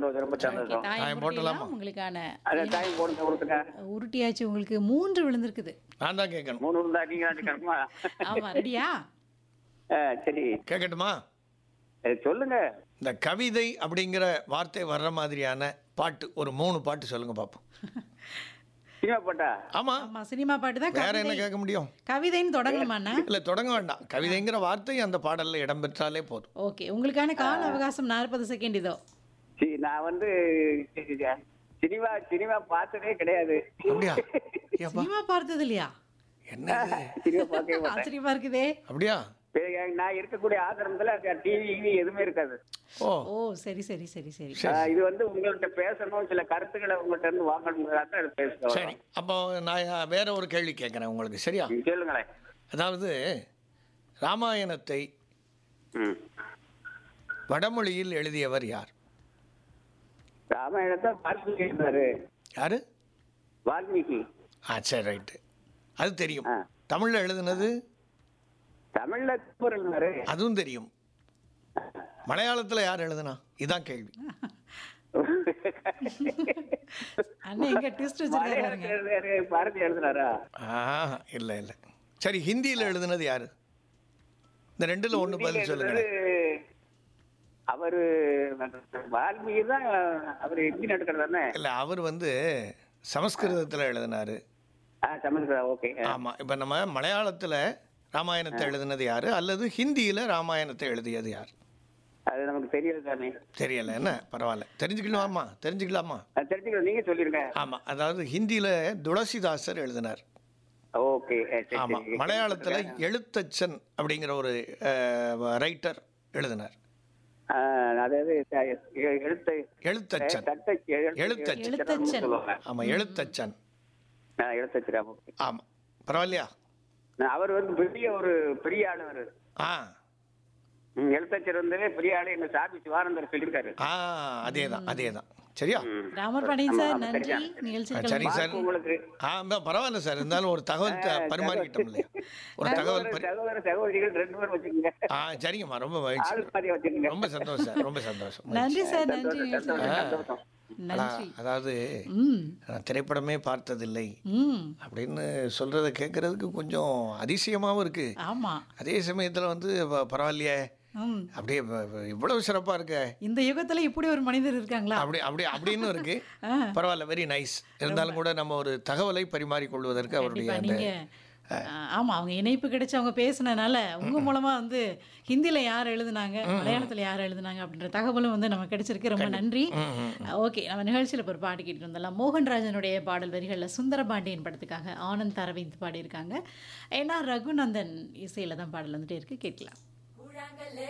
சந்தோஷம் ரொம்ப சந்தோஷம் தாயம் தாயம் போட்டலாம் போட்டலாமா? உங்களுக்கான அதை டைம் போடுங்க கொடுத்துங்க உருட்டியாச்சு உங்களுக்கு மூன்று விழுந்திருக்குது நான் தான் கேட்கணும் மூணு இருந்தா நீங்க அடிக்கணுமா ஆமா ரெடியா சரி கேட்கட்டுமா அஹ், சொல்லுங்க இந்த கவிதை அப்படிங்கிற வார்த்தை வர்ற மாதிரியான பாட்டு ஒரு மூணு பாட்டு சொல்லுங்க பார்ப்போம் சினிமா பாட்டா ஆமா ஆமா சினிமா பாட்டு தான் வேற என்ன கவிதை கேட்க முடியும் கவிதைன்னு தொடங்கணுமாண்ணா இல்ல தொடங்க வேண்டாம் கவிதைங்கிற வார்த்தை அந்த பாடல்ல இடம்பெற்றாலே போதும் ஓகே உங்களுக்கான கால அவகாசம் நாற்பது செகண்ட் இதோ சரி நான் வந்து சினிமா சினிமா பார்த்ததே கிடையாது அப்படியா ஏப்பா சினிமா பார்த்தது இல்லையா என்ன இது? சினிமா பார்க்கவே மாட்டேன் ஆச்சரியமா இருக்குதே அப்படியா இப்ப நான் இருக்கக்கூடிய ஆசிரமத்துல டிவி கிவி எதுவுமே இருக்காது ஓ ஓ சரி சரி சரி சரி ஆஹ், இது வந்து உங்கள்கிட்ட பேசணும் சில கருத்துக்களை உங்கள்கிட்ட இருந்து வாங்கணும் பேசுறோம் சரி அப்போ நான் வேற ஒரு கேள்வி கேட்குறேன் உங்களுக்கு சரியா சொல்லுங்களேன் அதாவது ராமாயணத்தை ம். வடமொழியில் எழுதியவர் யார் ராமாயணத்தை வால்மீகி இருந்தாரு யாரு வால்மீகி ஆ சரி ரைட்டு அது தெரியும் ஆ. தமிழ்ல எழுதுனது தமிழ்ல திருக்குறள் இருந்தாரு அதுவும் தெரியும் மலையாளத்துல யார் எழுதுனா இதான் கேள்வி அண்ணன் எங்க ட்விஸ்ட் வச்சிருக்காரு பாருங்க மலையாளத்துல எழுதுறாரு, பாரதி எழுதுனாரா ஆ இல்லை இல்லை சரி ஹிந்தியில் எழுதுனது யாரு இந்த ரெண்டுல ஒன்று பதில் சொல்லுங்க அவரு வால்மீகி தான் அவர் ஹிந்தி நடுக்கிறது தானே இல்லை அவர் வந்து சமஸ்கிருதத்தில் எழுதினாரு ஆ சமஸ்கிருதம் ஓகே ஆமாம் இப்போ நம்ம மலையாளத்தில் ராமாயணத்தை எழுதினது யாரு அல்லது ஹிந்தியில் ராமாயணத்தை எழுதியது யார் அது நமக்கு தெரியாது தானே தெரியல என்ன பரவாயில்ல தெரிஞ்சுக்கலாமா தெரிஞ்சுக்கலாமா அது தெரிஞ்சுக்கலாம் நீங்க சொல்லிருங்க ஆமாம் அதாவது ஹிந்தியில் துளசிதாசர் எழுதினார் ஓகே சரி ஆமாம் சரி. மலையாளத்தில் எழுத்தச்சன் அப்படிங்கிற ஒரு ரைட்டர் எழுதினார் ஆ, அதாவது த- எ- எழுத்து எழுத்தச்சன் தட்டை எழுத்தச்சன். எழுத்தச்சன். சொல்லுவாங்க ஆமாம் எழுத்தச்சன் ஆ, எழுத்தச்சரா ஓகே ஆமாம் பரவாயில்லையா அவர் வந்து பெரிய ஒரு பெரிய ஆளு அவரு ஆ ம், எழுத்தச்சர் வந்து பெரிய ஆளு எங்க சாமி சிவானந்தர் சொல்லியிருக்காரு ஆ அதே தான் அதே தான் சரியா ம். ராமர் பாண்டியன் சார் ஆமா, நன்றி சரிதான். நிகழ்ச்சிகள் சரி சார் மார்க் உங்களுக்கு ஆ ப- பரவாயில்ல சார் இருந்தாலும் ஒரு தகவல் த- பரிமாறிக்கிட்டோம் இல்லையா ஒரு தகவல் சகோதர பரி சகோதர சகோதரிகள் ரெண்டு பேரும் வச்சுக்கோங்க ஆ சரிங்கம்மா ரொம்ப மகிழ்ச்சி ஆளு பாதியா வச்சுக்கோங்க ரொம்ப சந்தோஷம் சார் ரொம்ப சந்தோஷம் மகிழ்ச்சி. நன்றி சார் நன்றி சந்தோஷம், நிகழ்ச்சிகள் சந்தோஷம், சந்தோஷம். நன்றி அதாவது ம் நான் திரைப்படமே பார்த்ததில்லை ம் அப்படின்னு சொல்றத கேட்கறதுக்கு கொஞ்சம் அதிசயமாவும் இருக்கு ஆமா அதே சமயத்துல வந்து ப- பரவாயில்லையே ம் அப்படியே ப- ப- இவ்வளவு சிறப்பா இருக்க இந்த யுகத்துல இப்படி ஒரு மனிதர் இருக்காங்களா அப்படி அப்படி அப்படின்னு இருக்கு ஆ. பரவாயில்ல வெரி நைஸ் இருந்தாலும் கூட நம்ம ஒரு தகவலை பரிமாறிக்கொள்வதற்கு அவருடைய கண்டிப்பா அந்த நீங்க ஆ, ஆமா அவங்க இணைப்பு கிடைச்சு அவங்க பேசுனனால உங்க மூலமா வந்து ஹிந்தில யார் எழுதுனாங்க மலையாளத்துல யார் எழுதுனாங்க அப்படின்ற தகவலும் வந்து நமக்கு கிடைச்சிருக்கு ரொம்ப நன்றி ஓகே நம்ம நிகழ்ச்சியில இப்போ ஒரு பாட்டு கேட்டு வந்தலாம் மோகன்ராஜனுடைய பாடல் வரிகள்ல சுந்தரபாண்டியன் படத்துக்காக ஆனந்த் அரவிந்த் பாடியிருக்காங்க ஏன்னா ரகுநந்தன் இசையில தான் பாடல் வந்துட்டே இருக்கு கேட்கலாம்